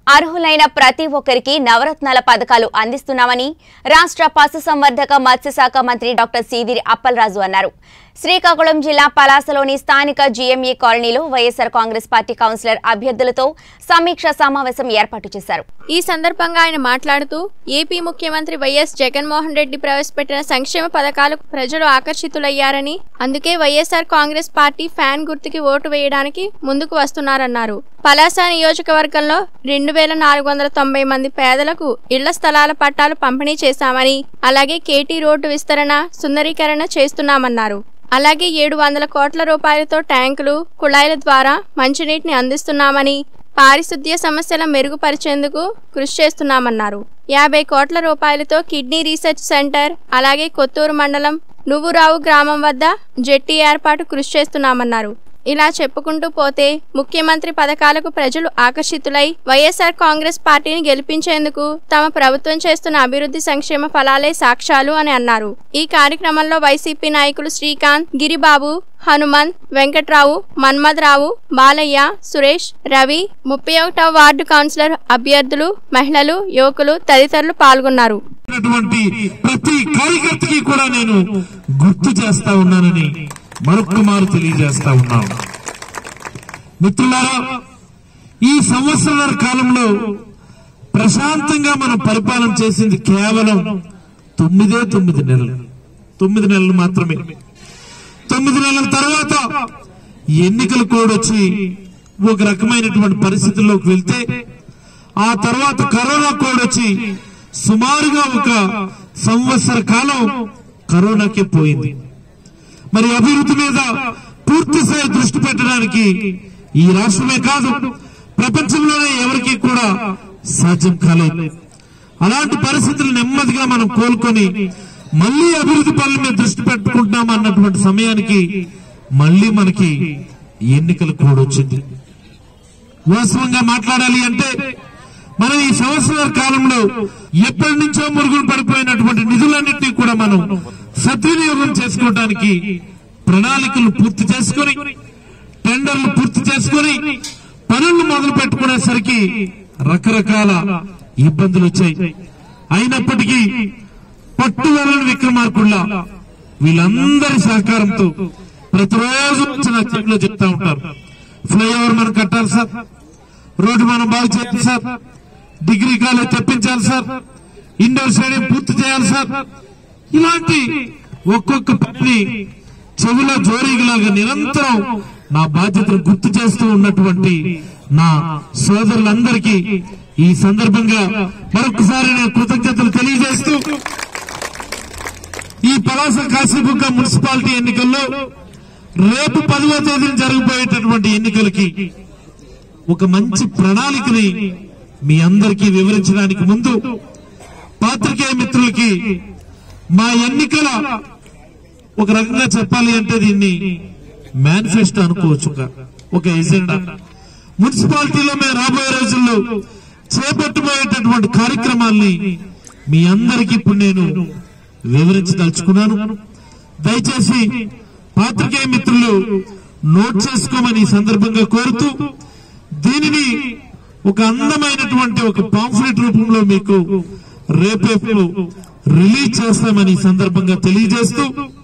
అర్హులైన ప్రతి ఒక్కరికి నవరత్నాల పథకాలు అందిస్తున్నామని రాష్ట్ర పశుసంవర్ధక మత్స్యశాఖ మంత్రి డాక్టర్ సీదిరి అప్పలరాజు అన్నారు శ్రీకాకుళం జిల్లా పలాసలోని స్థానిక జీఎంఈ కాలనీలో వైఎస్సార్ కాంగ్రెస్ పార్టీ కౌన్సిలర్ అభ్యర్థులతో సమీక్ష సమావేశం ఏర్పాటు చేశారు ఈ సందర్భంగా ఆయన మాట్లాడుతూ ఏపీ ముఖ్యమంత్రి వైఎస్ జగన్మోహన్ రెడ్డి ప్రవేశపెట్టిన సంక్షేమ పథకాలకు ప్రజలు ఆకర్షితులయ్యారని అందుకే వైఎస్ఆర్ కాంగ్రెస్ పార్టీ ఫ్యాన్ గుర్తుకి ఓటు వేయడానికి ముందుకు వస్తున్నారన్నారు పలాస నియోజకవర్గంలో రెండు వేల నాలుగు వందల తొంభై మంది పేదలకు ఇళ్ల స్థలాల పట్టాలు పంపిణీ చేశామని అలాగే కేటీ రోడ్డు విస్తరణ సుందరీకరణ చేస్తున్నామన్నారు అలాగే ఏడు వందల కోట్ల రూపాయలతో ట్యాంకులు కుళాయిల ద్వారా మంచినీటిని అందిస్తున్నామని పారిశుద్ధ్య సమస్యల మెరుగుపరిచేందుకు కృషి చేస్తున్నామన్నారు యాభై కోట్ల రూపాయలతో కిడ్నీ రీసెర్చ్ సెంటర్ అలాగే కొత్తూరు మండలం నువ్వురావు గ్రామం వద్ద జెట్టి ఏర్పాటు కృషి చేస్తున్నామన్నారు ఇలా చెప్పుకుంటూ పోతే ముఖ్యమంత్రి పథకాలకు ప్రజలు ఆకర్షితులై వైఎస్ఆర్ కాంగ్రెస్ పార్టీని గెలిపించేందుకు తమ ప్రభుత్వం చేస్తున్న అభివృద్ధి సంక్షేమ ఫలాలే సాక్ష్యాలు అని అన్నారు ఈ కార్యక్రమంలో వైసీపీ నాయకులు శ్రీకాంత్ గిరిబాబు హనుమంత్ వెంకట్రావు మన్మథరావు బాలయ్య సురేష్ రవి ముప్పై ఒకటవ వార్డు కౌన్సిలర్ అభ్యర్థులు మహిళలు యువకులు తదితరులు పాల్గొన్నారు ఉన్నటువంటి ప్రతి కార్యకర్తకి కూడా నేను గుర్తు చేస్తా ఉన్నానని మరొక్క మారు తెలియజేస్తా ఉన్నాను మిత్రులారా ఈ సంవత్సరాల కాలంలో ప్రశాంతంగా మనం పరిపాలన చేసింది కేవలం తొమ్మిదే తొమ్మిది నెలలు తొమ్మిది నెలలు మాత్రమే తొమ్మిది నెలల తర్వాత ఎన్నికలు కూడా వచ్చి ఒక రకమైనటువంటి పరిస్థితుల్లోకి వెళ్తే ఆ తర్వాత కరోనా కోడ్ వచ్చి సుమారుగా ఒక సంవత్సర కాలం కరోనాకే పోయింది మరి అభివృద్ధి మీద పూర్తి స్థాయి దృష్టి పెట్టడానికి ఈ రాష్ట్రమే కాదు ప్రపంచంలోనే ఎవరికి కూడా సాధ్యం కాలేదు అలాంటి పరిస్థితులు నెమ్మదిగా మనం కోలుకొని మళ్ళీ అభివృద్ధి పనుల మీద దృష్టి పెట్టుకుంటున్నాం అన్నటువంటి సమయానికి మళ్ళీ మనకి ఎన్నికలు కూడా వచ్చింది వాస్తవంగా మాట్లాడాలి అంటే మనం ఈ సంవత్సరాల కాలంలో ఎప్పటి నుంచో మురుగులు పడిపోయినటువంటి నిధులన్నింటినీ కూడా మనం సద్వినియోగం చేసుకోవడానికి ప్రణాళికలు పూర్తి చేసుకొని టెండర్లు పూర్తి చేసుకొని పనులు మొదలు పెట్టుకునేసరికి రకరకాల ఇబ్బందులు వచ్చాయి అయినప్పటికీ పట్టుదలని విక్రమార్కుళ్ళ వీళ్ళందరి సహకారంతో ప్రతిరోజు వచ్చి నా చెట్లో చెప్తా ఉంటారు ఫ్లైఓవర్ మనం కట్టాలి సార్ రోడ్డు మనం బాగు చేయాలి సార్ డిగ్రీ కాలేజ్ తెప్పించాలి సార్ ఇండోర్ స్టేడియం పూర్తి చేయాలి సార్ ఇలాంటి ఒక్కొక్క పనిని చెవిలో జోరీగలాగా నిరంతరం నా బాధ్యతను గుర్తు చేస్తూ ఉన్నటువంటి నా సోదరులందరికీ ఈ సందర్భంగా మరొకసారి నేను కృతజ్ఞతలు తెలియజేస్తూ ఈ పలాస కాశీబుగ్గ మున్సిపాలిటీ ఎన్నికల్లో రేపు పదవ తేదీన జరగబోయేటటువంటి ఎన్నికలకి ఒక మంచి ప్రణాళికని మీ అందరికీ వివరించడానికి ముందు పాత్రికేయ మిత్రులకి మా ఎన్నికల ఒక రకంగా చెప్పాలి అంటే దీన్ని మేనిఫెస్టో అనుకోవచ్చు ఒక- ఒక ఎజెండా మున్సిపాలిటీలో మేము రాబోయే రోజుల్లో చేపట్టబోయేటటువంటి కార్యక్రమాల్ని మీ అందరికీ ఇప్పుడు నేను వివరించదలుచుకున్నాను దయచేసి పాత్రికేయ మిత్రులు నోట్ చేసుకోమని ఈ సందర్భంగా కోరుతూ దీనిని ఒక అందమైనటువంటి ఒక పాంఫ్లెట్ రూపంలో మీకు రేపేపు రిలీజ్ చేస్తామని ఈ సందర్భంగా తెలియజేస్తూ